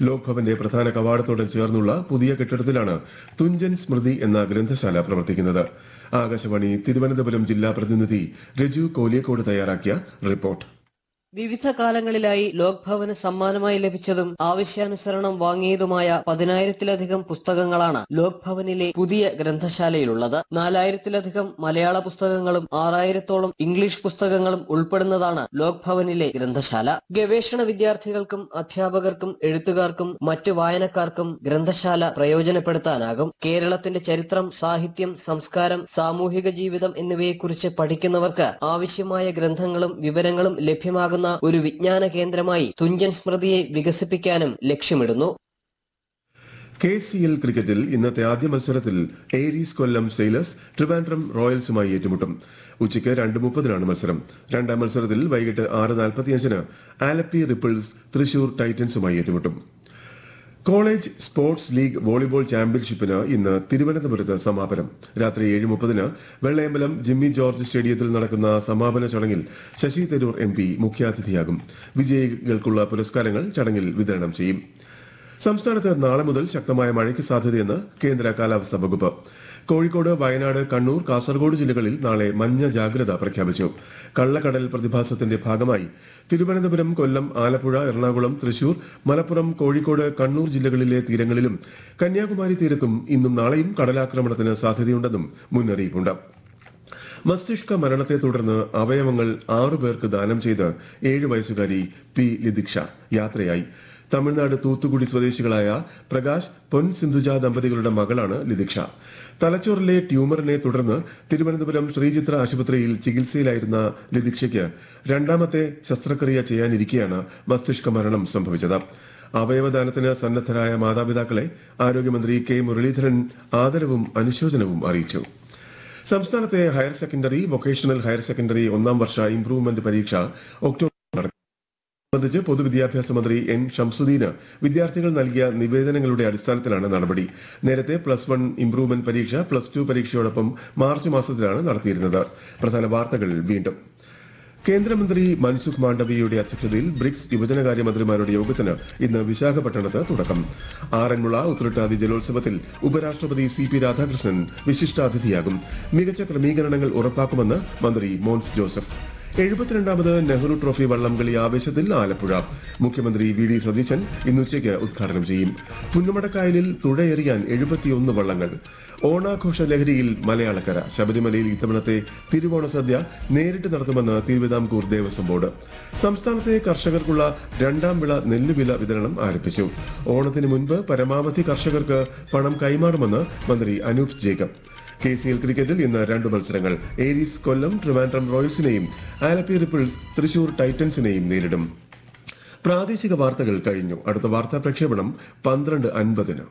ലോക്ഭവന്റെ പ്രധാന കവാടത്തോട് ചേർന്നുള്ള പുതിയ കെട്ടിടത്തിലാണ് തുഞ്ചൻ സ്മൃതി എന്ന ഗ്രന്ഥശാല പ്രവർത്തിക്കുന്നത് ആകാശവാണി തിരുവനന്തപുരം ജില്ലാ പ്രതിനിധി രജു കോലിയക്കോട് തയ്യാറാക്കിയ റിപ്പോർട്ട് വിവിധ കാലങ്ങളിലായി ലോക് ഭവന് സമ്മാനമായി ലഭിച്ചതും ആവശ്യാനുസരണം വാങ്ങിയതുമായ പതിനായിരത്തിലധികം പുസ്തകങ്ങളാണ് ലോക് ഭവനിലെ പുതിയ ഗ്രന്ഥശാലയിലുള്ളത് നാലായിരത്തിലധികം മലയാള പുസ്തകങ്ങളും ആറായിരത്തോളം ഇംഗ്ലീഷ് പുസ്തകങ്ങളും ഉൾപ്പെടുന്നതാണ് ലോക് ഭവനിലെ ഗ്രന്ഥശാല ഗവേഷണ വിദ്യാർത്ഥികൾക്കും അധ്യാപകർക്കും എഴുത്തുകാർക്കും മറ്റു വായനക്കാർക്കും ഗ്രന്ഥശാല പ്രയോജനപ്പെടുത്താനാകും കേരളത്തിന്റെ ചരിത്രം സാഹിത്യം സംസ്കാരം സാമൂഹിക ജീവിതം എന്നിവയെക്കുറിച്ച് പഠിക്കുന്നവർക്ക് ആവശ്യമായ ഗ്രന്ഥങ്ങളും വിവരങ്ങളും ലഭ്യമാകുന്ന ഒരു വിജ്ഞാന കേന്ദ്രമായി തുഞ്ചൻ സ്മൃതിയെ വികസിപ്പിക്കാനും ലക്ഷ്യമിടുന്നു കെ സി എൽ ക്രിക്കറ്റിൽ ഇന്നത്തെ ആദ്യ മത്സരത്തിൽ ഏരീസ് കൊല്ലം സെയിലേഴ്സ് ട്രിവാൻഡ്രം റോയൽസുമായി ഏറ്റുമുട്ടും ഉച്ചയ്ക്ക് രണ്ട് മുപ്പതിനാണ് മത്സരം രണ്ടാം മത്സരത്തിൽ വൈകിട്ട് ആറ് നാൽപ്പത്തിയഞ്ചിന് ആലപ്പി റിപ്പിൾസ് തൃശൂർ ടൈറ്റൻസുമായി ഏറ്റുമുട്ടും കോളേജ് സ്പോർട്സ് ലീഗ് വോളിബോൾ ചാമ്പ്യൻഷിപ്പിന് ഇന്ന് തിരുവനന്തപുരത്ത് സമാപനം രാത്രി ഏഴ് മുപ്പതിന് വെള്ളയമ്പലം ജിമ്മി ജോർജ് സ്റ്റേഡിയത്തിൽ നടക്കുന്ന സമാപന ചടങ്ങിൽ ശശി തരൂർ എം പി മുഖ്യാതിഥിയാകും വിജയികൾക്കുള്ള പുരസ്കാരങ്ങൾ ചടങ്ങിൽ വിതരണം ചെയ്യും സംസ്ഥാനത്ത് നാളെ മുതൽ ശക്തമായ മഴയ്ക്ക് സാധ്യതയെന്ന് കേന്ദ്ര കാലാവസ്ഥാ വകുപ്പ് കോഴിക്കോട് വയനാട് കണ്ണൂർ കാസർഗോഡ് ജില്ലകളിൽ നാളെ മഞ്ഞ ജാഗ്രത പ്രഖ്യാപിച്ചു കള്ളക്കടൽ പ്രതിഭാസത്തിന്റെ ഭാഗമായി തിരുവനന്തപുരം കൊല്ലം ആലപ്പുഴ എറണാകുളം തൃശൂർ മലപ്പുറം കോഴിക്കോട് കണ്ണൂർ ജില്ലകളിലെ തീരങ്ങളിലും കന്യാകുമാരി തീരത്തും ഇന്നും നാളെയും കടലാക്രമണത്തിന് സാധ്യതയുണ്ടെന്നും മുന്നറിയിപ്പുണ്ട് മസ്തിഷ്ക മരണത്തെ തുടർന്ന് അവയവങ്ങൾ ആറു പേർക്ക് ദാനം ചെയ്ത് ഏഴ് വയസ്സുകാരി പി ലിദിക്ഷ യാത്രയായി തമിഴ്നാട് തൂത്തുക്കുടി സ്വദേശികളായ പ്രകാശ് പൊൻ സിന്ധുജ ദമ്പതികളുടെ മകളാണ് ലിദിക്ഷ തലച്ചോറിലെ ട്യൂമറിനെ തുടർന്ന് തിരുവനന്തപുരം ശ്രീചിത്ര ആശുപത്രിയിൽ ചികിത്സയിലായിരുന്ന ലിദിക്ഷയ്ക്ക് രണ്ടാമത്തെ ശസ്ത്രക്രിയ ചെയ്യാനിരിക്കെയാണ് മസ്തിഷ്ക മരണം സംഭവിച്ചത് അവയവദാനത്തിന് സന്നദ്ധരായ മാതാപിതാക്കളെ ആരോഗ്യമന്ത്രി കെ മുരളീധരൻ ആദരവും അനുശോചനവും അറിയിച്ചു സംസ്ഥാനത്തെ higher secondary vocational higher secondary ഒന്നാം വർഷ ഇംപ്രൂവ്മെന്റ് പരീക്ഷ ഒക്ടോബർ നടക്കും സംബന്ധിച്ച് പൊതുവിദ്യാഭ്യാസ മന്ത്രി എൻ ഷംസുദ്ദീന് വിദ്യാർത്ഥികൾ നൽകിയ നിവേദനങ്ങളുടെ അടിസ്ഥാനത്തിലാണ് നടപടി നേരത്തെ പ്ലസ് വൺ ഇംപ്രൂവ്മെന്റ് പരീക്ഷ പ്ലസ് ടു പരീക്ഷയോടൊപ്പം മാർച്ച് മാസത്തിലാണ് നടത്തിയിരുന്നത് പ്രധാന വാർത്തകൾ വീണ്ടും കേന്ദ്രമന്ത്രി മൻസുഖ് മാണ്ഡവ്യയുടെ അധ്യക്ഷതയിൽ ബ്രിക്സ് യുവജനകാര്യ മന്ത്രിമാരുടെ യോഗത്തിന് ഇന്ന് വിശാഖപട്ടണത്ത് തുടക്കം ആറന്മുള ഉത്രട്ടാതി ജലോത്സവത്തിൽ ഉപരാഷ്ട്രപതി സി പി രാധാകൃഷ്ണൻ വിശിഷ്ടാതിഥിയാകും മികച്ച ക്രമീകരണങ്ങൾ ഉറപ്പാക്കുമെന്ന് മന്ത്രി മോൻസ് ജോസഫ് എഴുപത്തിരണ്ടാമത് നെഹ്റു ട്രോഫി വള്ളംകളി ആവേശത്തിൽ ആലപ്പുഴ മുഖ്യമന്ത്രി വി ഡി സതീശൻ ഇന്നുച്ചയ്ക്ക് ഉദ്ഘാടനം ചെയ്യും പുന്നമടക്കായലിൽ തുഴയെറിയാൻ എഴുപത്തിയൊന്ന് വള്ളങ്ങൾ ഓണാഘോഷ ലഹരിയിൽ മലയാളക്കര ശബരിമലയിൽ ഇത്തവണത്തെ തിരുവോണ സദ്യ നേരിട്ട് നടത്തുമെന്ന് തിരുവിതാംകൂർ ദേവസ്വം ബോർഡ് സംസ്ഥാനത്തെ കർഷകർക്കുള്ള രണ്ടാം വിള നെല്ലുവില വിതരണം ആരംഭിച്ചു ഓണത്തിന് മുൻപ് പരമാവധി കർഷകർക്ക് പണം കൈമാറുമെന്ന് മന്ത്രി Anoop Jacob K C L ക്രിക്കറ്റിൽ ഇന്ന് രണ്ട് മത്സരങ്ങൾ ഏരീസ് കൊല്ലം ട്രിവാൻഡ്രം റോയൽസിനെയും ആലപ്പി റിപ്പിൾസ് തൃശൂർ ടൈറ്റൻസിനെയും നേരിടും പ്രാദേശിക വാർത്തകൾ കഴിഞ്ഞു അടുത്ത വാർത്താ പ്രക്ഷേപണം പന്ത്രണ്ട് അൻപതിന്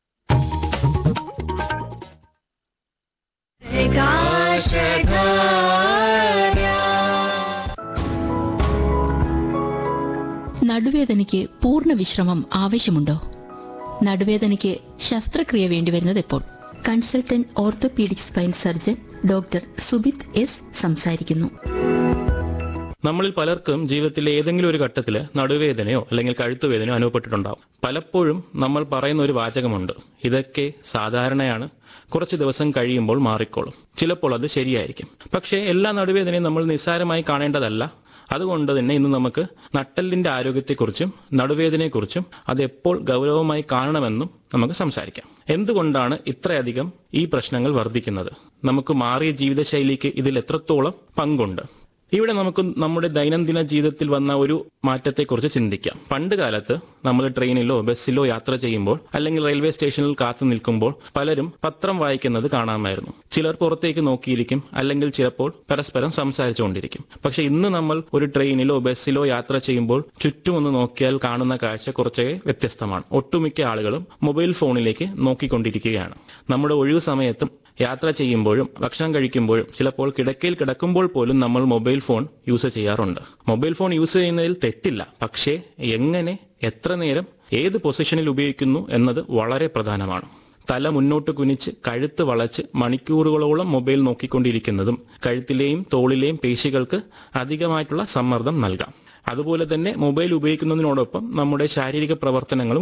നടുവേദനയ്ക്ക് പൂർണ്ണ വിശ്രമം ആവശ്യമുണ്ടോ നടുവേദനയ്ക്ക് ശസ്ത്രക്രിയ വേണ്ടിവരുന്നത് എപ്പോൾ consultant orthopaedic spine surgeon doctor Subith S സംസാരിക്കുന്നു നമ്മളിൽ പലർക്കും ജീവിതത്തിലെ ഏതെങ്കിലും ഒരു ഘട്ടത്തിൽ നടുവേദനയോ അല്ലെങ്കിൽ കഴുത്തുവേദനയോ അനുഭവപ്പെട്ടിട്ടുണ്ടാവും പലപ്പോഴും നമ്മൾ പറയുന്ന ഒരു വാചകമുണ്ട് ഇതൊക്കെ സാധാരണയാണ് കുറച്ച് ദിവസം കഴിയുമ്പോൾ മാറിക്കോളും ചിലപ്പോൾ അത് ശരിയായിരിക്കും പക്ഷേ എല്ലാ നടുവേദനയും നമ്മൾ നിസ്സാരമായി കാണേണ്ടതല്ല അതുകൊണ്ട് തന്നെ ഇന്ന് നമുക്ക് നട്ടലിന്റെ ആരോഗ്യത്തെക്കുറിച്ചും നടുവേദനയെക്കുറിച്ചും അത് എപ്പോൾ ഗൗരവമായി കാണണമെന്നും നമുക്ക് സംസാരിക്കാം എന്തുകൊണ്ടാണ് ഇത്രയധികം ഈ പ്രശ്നങ്ങൾ വർദ്ധിക്കുന്നത് നമുക്ക് മാറിയ ജീവിതശൈലിക്ക് ഇതിൽ എത്രത്തോളം പങ്കുണ്ട് ഇവിടെ നമുക്ക് നമ്മുടെ ദൈനംദിന ജീവിതത്തിൽ വന്ന ഒരു മാറ്റത്തെക്കുറിച്ച് ചിന്തിക്കാം പണ്ട് കാലത്ത് നമ്മൾ ട്രെയിനിലോ ബസ്സിലോ യാത്ര ചെയ്യുമ്പോൾ അല്ലെങ്കിൽ റെയിൽവേ സ്റ്റേഷനിൽ കാത്തു നിൽക്കുമ്പോൾ പലരും പത്രം വായിക്കുന്നത് കാണാമായിരുന്നു ചിലർ പുറത്തേക്ക് നോക്കിയിരിക്കും അല്ലെങ്കിൽ ചിലപ്പോൾ പരസ്പരം സംസാരിച്ചുകൊണ്ടിരിക്കും പക്ഷെ ഇന്ന് നമ്മൾ ഒരു ട്രെയിനിലോ ബസ്സിലോ യാത്ര ചെയ്യുമ്പോൾ ചുറ്റും ഒന്ന് നോക്കിയാൽ കാണുന്ന കാഴ്ച കുറച്ചേ വ്യത്യസ്തമാണ് ഒട്ടുമിക്ക ആളുകളും മൊബൈൽ ഫോണിലേക്ക് നോക്കിക്കൊണ്ടിരിക്കുകയാണ് നമ്മുടെ ഒഴിവു സമയത്തും യാത്ര ചെയ്യുമ്പോഴും ഭക്ഷണം കഴിക്കുമ്പോഴും ചിലപ്പോൾ കിടക്കയിൽ കിടക്കുമ്പോൾ പോലും നമ്മൾ മൊബൈൽ ഫോൺ യൂസ് ചെയ്യാറുണ്ട് മൊബൈൽ ഫോൺ യൂസ് ചെയ്യുന്നതിൽ തെറ്റില്ല പക്ഷേ എങ്ങനെ എത്ര നേരം ഏത് പൊസിഷനിൽ ഉപയോഗിക്കുന്നു എന്നത് വളരെ പ്രധാനമാണ് തല മുന്നോട്ട് കുനിച്ച് കഴുത്ത് വളച്ച് മണിക്കൂറുകളോളം മൊബൈൽ നോക്കിക്കൊണ്ടിരിക്കുന്നതും കഴുത്തിലെയും തോളിലെയും പേശികൾക്ക് അധികമായിട്ടുള്ള സമ്മർദ്ദം നൽകാം അതുപോലെ തന്നെ മൊബൈൽ ഉപയോഗിക്കുന്നതിനോടൊപ്പം നമ്മുടെ ശാരീരിക പ്രവർത്തനങ്ങളും